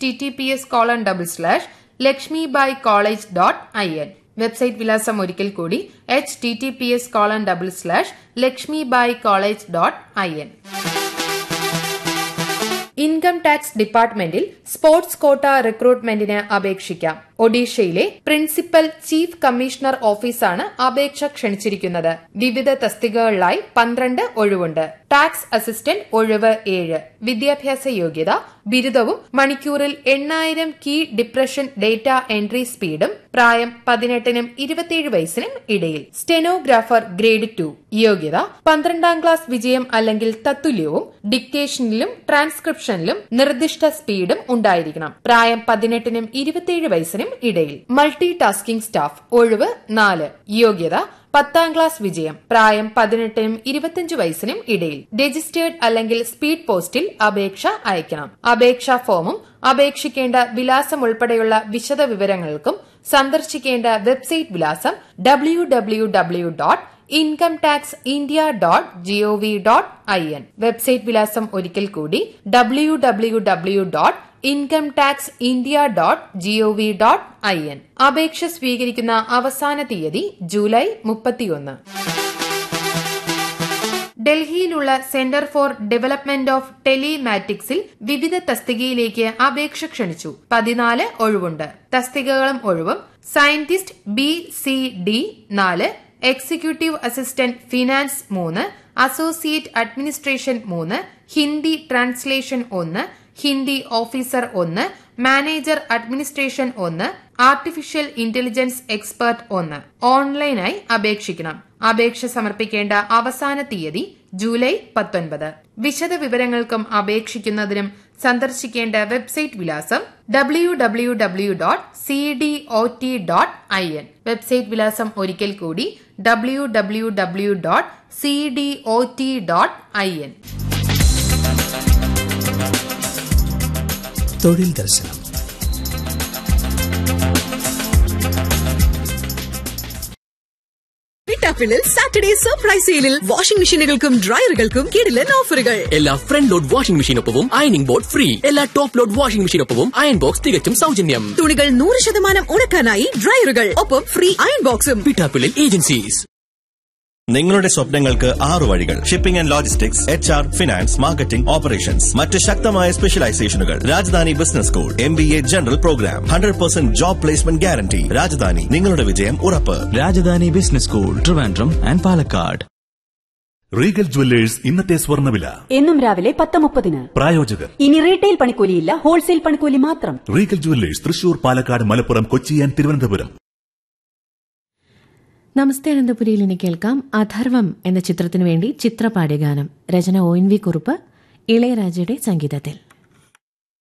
T T P S colon double slash Lakshmibai college dot I N website വിലാസം ഒരിക്കൽ കൂടി H T T P S colon double slash Lakshmibai college dot I N income tax ഡിപ്പാർട്ട്മെന്റിൽ sports quota റിക്രൂട്ട്മെന്റിന് അപേക്ഷിക്കാം ഒഡീഷയിലെ principal chief commissioner ഓഫീസാണ് അപേക്ഷ ക്ഷണിച്ചിരിക്കുന്നത് വിവിധ തസ്തികകളിലായി പന്ത്രണ്ട് ഒഴിവുണ്ട് ടാക്സ് അസിസ്റ്റന്റ് ഒഴിവ് ഏഴ് വിദ്യാഭ്യാസ യോഗ്യത ബിരുദവും മണിക്കൂറിൽ എണ്ണായിരം കീ ഡിപ്രഷൻ ഡേറ്റ എൻട്രി സ്പീഡും പ്രായം പതിനെട്ടിനും ഇരുപത്തിയേഴ് വയസ്സിനും ഇടയിൽ സ്റ്റെനോഗ്രാഫർ ഗ്രേഡ് ടു യോഗ്യത പന്ത്രണ്ടാം ക്ലാസ് വിജയം അല്ലെങ്കിൽ തത്തുല്യവും ഡിക്റ്റേഷനിലും ട്രാൻസ്ക്രിപ്ഷനിലും നിർദ്ദിഷ്ട സ്പീഡും ഉണ്ടായിരിക്കണം പ്രായം പതിനെട്ടിനും ഇരുപത്തിയേഴ് വയസ്സിനും ഇടയിൽ മൾട്ടി ടാസ്കിംഗ് സ്റ്റാഫ് ഒഴിവ് നാല് യോഗ്യത പത്താം ക്ലാസ് വിജയം പ്രായം പതിനെട്ടിനും ഇരുപത്തിയഞ്ച് വയസ്സിനും ഇടയിൽ രജിസ്റ്റേർഡ് അല്ലെങ്കിൽ സ്പീഡ് പോസ്റ്റിൽ അപേക്ഷ അയക്കണം അപേക്ഷാ ഫോമും അപേക്ഷിക്കേണ്ട വിലാസം ഉൾപ്പെടെയുള്ള വിശദ വിവരങ്ങൾക്കും സന്ദർശിക്കേണ്ട വെബ്സൈറ്റ് വിലാസം W W W dot income tax India dot GOV dot I N website വിലാസം ഒരിക്കൽ കൂടി W W W dot income tax India dot GOV dot I N അപേക്ഷ സ്വീകരിക്കുന്ന അവസാന തീയതി ജൂലൈ മുപ്പത്തിയൊന്ന് ഡൽഹിയിലുള്ള സെന്റർ ഫോർ ഡെവലപ്മെന്റ് ഓഫ് ടെലിമാറ്റിക്സിൽ വിവിധ തസ്തികയിലേക്ക് അപേക്ഷ ക്ഷണിച്ചു പതിനാല് ഒഴിവുണ്ട് തസ്തികകളും ഒഴിവും സയന്റിസ്റ്റ് ബി സി ഡി നാല് എക്സിക്യൂട്ടീവ് അസിസ്റ്റന്റ് ഫിനാൻസ് മൂന്ന് അസോസിയേറ്റ് അഡ്മിനിസ്ട്രേഷൻ മൂന്ന് ഹിന്ദി ട്രാൻസ്ലേഷൻ ഒന്ന് ഹിന്ദി ഓഫീസർ ഒന്ന് മാനേജർ അഡ്മിനിസ്ട്രേഷൻ ഒന്ന് ആർട്ടിഫിഷ്യൽ ഇന്റലിജൻസ് എക്സ്പെർട്ട് ഒന്ന് ഓൺലൈനായി അപേക്ഷിക്കണം അപേക്ഷ സമർപ്പിക്കേണ്ട അവസാന തീയതി ജൂലൈ പത്തൊൻപത് വിശദ വിവരങ്ങൾക്കും അപേക്ഷിക്കുന്നതിനും സന്ദർശിക്കേണ്ട വെബ്സൈറ്റ് വിലാസം W W W dot C D O T dot I N website വിലാസം ഒരിക്കൽ കൂടി W W W dot C D O T dot I N തൊഴിൽ ദർശനം പിട്ടാപ്പിളിൽ സാറ്റർഡേ സർപ്രൈസ് സെയിലിൽ വാഷിംഗ് മെഷീനുകൾക്കും ഡ്രയറുകൾക്കും കിടിലൻ ഓഫറുകൾ എല്ലാ ഫ്രണ്ട് ലോഡ് വാഷിംഗ് മെഷീനൊപ്പവും അയണിംഗ് ബോർഡ് ഫ്രീ എല്ലാ ടോപ്പ് ലോഡ് വാഷിംഗ് മെഷീനൊപ്പവും അയൺ ബോക്സ് തികച്ചും സൗജന്യം തുണികൾ നൂറ് ശതമാനം ഉണക്കാനായി ഡ്രയറുകൾ ഒപ്പം ഫ്രീ അയൺ ബോക്സും പിട്ടാപ്പിളിൽ ഏജൻസീസ് നിങ്ങളുടെ സ്വപ്നങ്ങൾക്ക് ആറു വഴികൾ shipping and logistics H R finance marketing operations മറ്റ് ശക്തമായ സ്പെഷ്യലൈസേഷനുകൾ Rajadhani business school M B A general program hundred percent job placement guarantee Rajadhani നിങ്ങളുടെ വിജയം ഉറപ്പ് Rajadhani business school Trivandrum and Palakkad Regal Jewellers ഇന്നത്തെ സ്വർണ്ണവില എന്നും രാവിലെ പത്ത് മുപ്പതിന് പ്രായോജകർ ഇനി റീറ്റെയിൽ പണിക്കൂലിയില്ല ഹോൾസെയിൽ പണിക്കൂലി മാത്രം Regal Jewellers Thrissur Palakkad Malappuram Kochi and Thiruvananthapuram നമസ്തേ അനന്തപുരിയിൽ ഇനി കേൾക്കാം അഥർവം എന്ന ചിത്രത്തിനു വേണ്ടി ചിത്രപാടിയ ഗാനം രചന ഒ എൻ വി കുറുപ്പ് ഇളയരാജയുടെ സംഗീതത്തിൽ